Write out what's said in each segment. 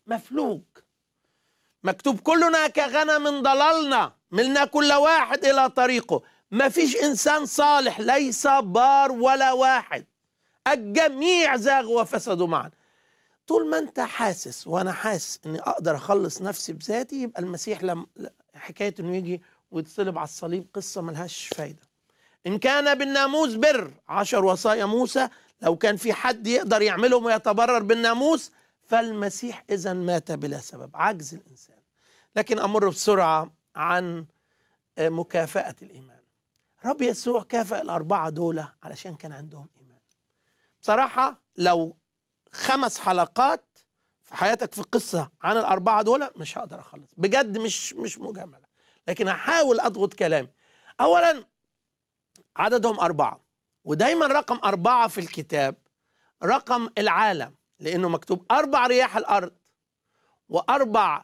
مفلوج مكتوب كلنا كغنم ضللنا ملنا كل واحد الى طريقه ما فيش انسان صالح ليس بار ولا واحد الجميع زاغوا وفسدوا معا طول ما انت حاسس وانا حاسس اني اقدر اخلص نفسي بذاتي يبقى المسيح لم حكايه انه يجي ويتصلب على الصليب قصه ملهاش فايده ان كان بالناموس بر عشر وصايا موسى لو كان في حد يقدر يعملهم ويتبرر بالناموس فالمسيح اذا مات بلا سبب عجز الانسان لكن امر بسرعه عن مكافاه الايمان رب يسوع كافأ الاربعه دول علشان كان عندهم ايمان بصراحه لو خمس حلقات في حياتك في قصه عن الاربعه دول مش هقدر اخلص بجد مش مش مجامله لكن هحاول اضغط كلامي اولا عددهم اربعه ودايما رقم اربعه في الكتاب رقم العالم لانه مكتوب اربع رياح الارض واربع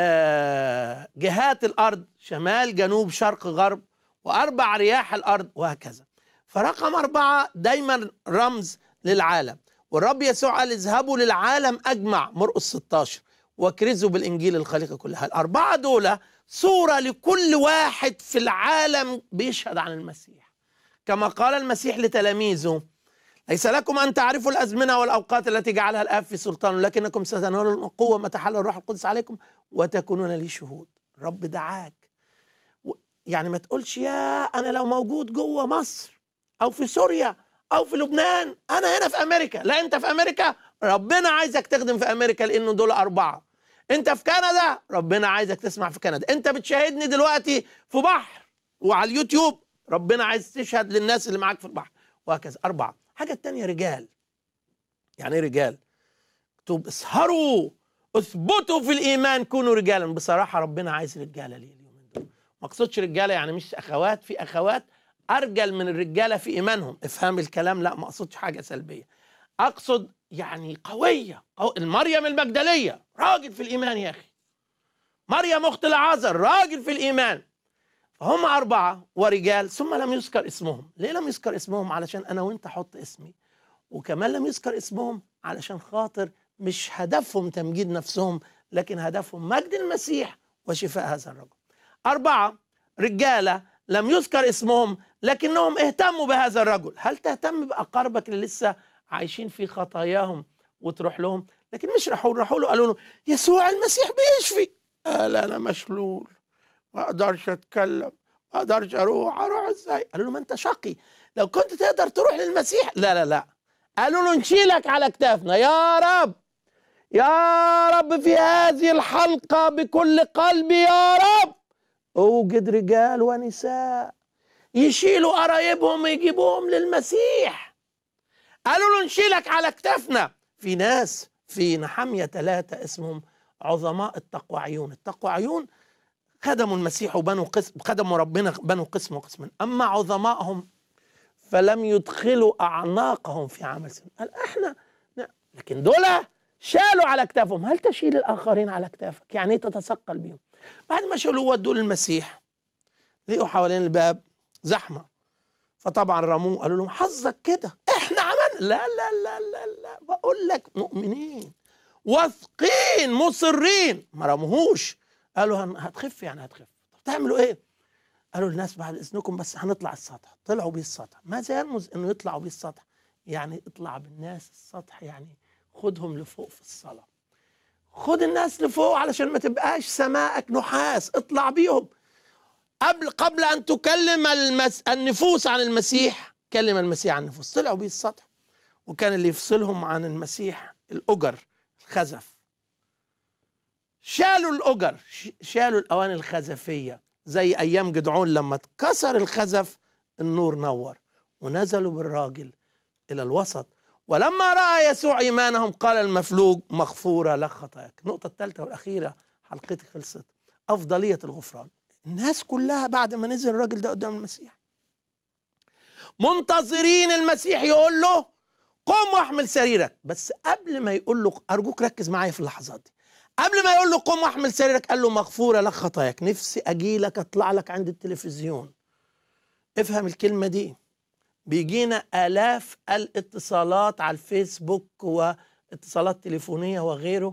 آه جهات الارض شمال جنوب شرق غرب واربع رياح الارض وهكذا فرقم اربعه دايما رمز للعالم والرب يسوع قال اذهبوا للعالم اجمع مرقس 16 واكرزوا بالانجيل الخليقه كلها الاربعه دول صوره لكل واحد في العالم بيشهد عن المسيح كما قال المسيح لتلاميذه ليس لكم ان تعرفوا الازمنه والاوقات التي جعلها الاب في سلطانه لكنكم ستنالوا القوه متى حل الروح القدس عليكم وتكونون لي شهود الرب دعاك يعني ما تقولش يا انا لو موجود جوه مصر او في سوريا او في لبنان انا هنا في امريكا لا انت في امريكا ربنا عايزك تخدم في امريكا لانه دول اربعه انت في كندا ربنا عايزك تسمع في كندا انت بتشاهدني دلوقتي في بحر وعلى اليوتيوب ربنا عايز تشهد للناس اللي معاك في البحر وهكذا اربعه حاجه التانية رجال يعني ايه رجال مكتوب اسهروا اثبتوا في الايمان كونوا رجالا بصراحه ربنا عايز رجاله ليه اليومين دول ما اقصدش رجاله يعني مش اخوات في اخوات ارجل من الرجاله في ايمانهم افهم الكلام لا ما اقصدش حاجه سلبيه اقصد يعني قويه أو المريم المجدليه راجل في الايمان يا اخي مريم اخت العازر راجل في الايمان فهم أربعة ورجال ثم لم يذكر اسمهم ليه لم يذكر اسمهم علشان أنا وأنت حط اسمي وكمان لم يذكر اسمهم علشان خاطر مش هدفهم تمجيد نفسهم لكن هدفهم مجد المسيح وشفاء هذا الرجل أربعة رجالة لم يذكر اسمهم لكنهم اهتموا بهذا الرجل هل تهتم بأقاربك اللي لسه عايشين في خطاياهم وتروح لهم لكن مش راحوا راحوا له قالوا له يسوع المسيح بيشفي قال أنا مشلول ما اقدرش اتكلم ما اقدرش اروح اروح ازاي قالوا له ما انت شقي لو كنت تقدر تروح للمسيح لا لا لا قالوا له نشيلك على كتافنا يا رب يا رب في هذه الحلقة بكل قلبي يا رب اوجد رجال ونساء يشيلوا قرايبهم ويجيبوهم للمسيح قالوا له نشيلك على كتافنا في ناس في نحمية ثلاثة اسمهم عظماء التقوى عيون التقوى عيون خدموا المسيح وبنوا قسم خدموا ربنا بنوا قسم وقسما اما عظمائهم فلم يدخلوا اعناقهم في عمل سن قال احنا لكن دول شالوا على اكتافهم هل تشيل الاخرين على اكتافك يعني ايه تتثقل بيهم بعد ما شالوا ودوا للمسيح لقوا حوالين الباب زحمه فطبعا رموه قالوا لهم حظك كده احنا عملنا لا لا لا لا لا بقول لك مؤمنين واثقين مصرين ما رموهوش قالوا هتخف يعني هتخف طب تعملوا ايه قالوا الناس بعد اذنكم بس هنطلع السطح طلعوا بيه السطح ماذا يرمز انه يطلعوا بيه السطح يعني اطلع بالناس السطح يعني خدهم لفوق في الصلاة خد الناس لفوق علشان ما تبقاش سماءك نحاس اطلع بيهم قبل قبل ان تكلم المس... النفوس عن المسيح كلم المسيح عن النفوس طلعوا بيه السطح وكان اللي يفصلهم عن المسيح الاجر الخزف شالوا الأجر شالوا الأواني الخزفية زي أيام جدعون لما اتكسر الخزف النور نور ونزلوا بالراجل إلى الوسط ولما رأى يسوع إيمانهم قال المفلوج مغفورة لك خطاياك النقطة الثالثة والأخيرة حلقتي خلصت أفضلية الغفران الناس كلها بعد ما نزل الراجل ده قدام المسيح منتظرين المسيح يقول له قم واحمل سريرك بس قبل ما يقول له أرجوك ركز معايا في اللحظات دي قبل ما يقول له قم واحمل سريرك قال له مغفوره لك خطاياك نفسي اجي لك اطلع لك عند التلفزيون افهم الكلمه دي بيجينا الاف الاتصالات على الفيسبوك واتصالات تليفونيه وغيره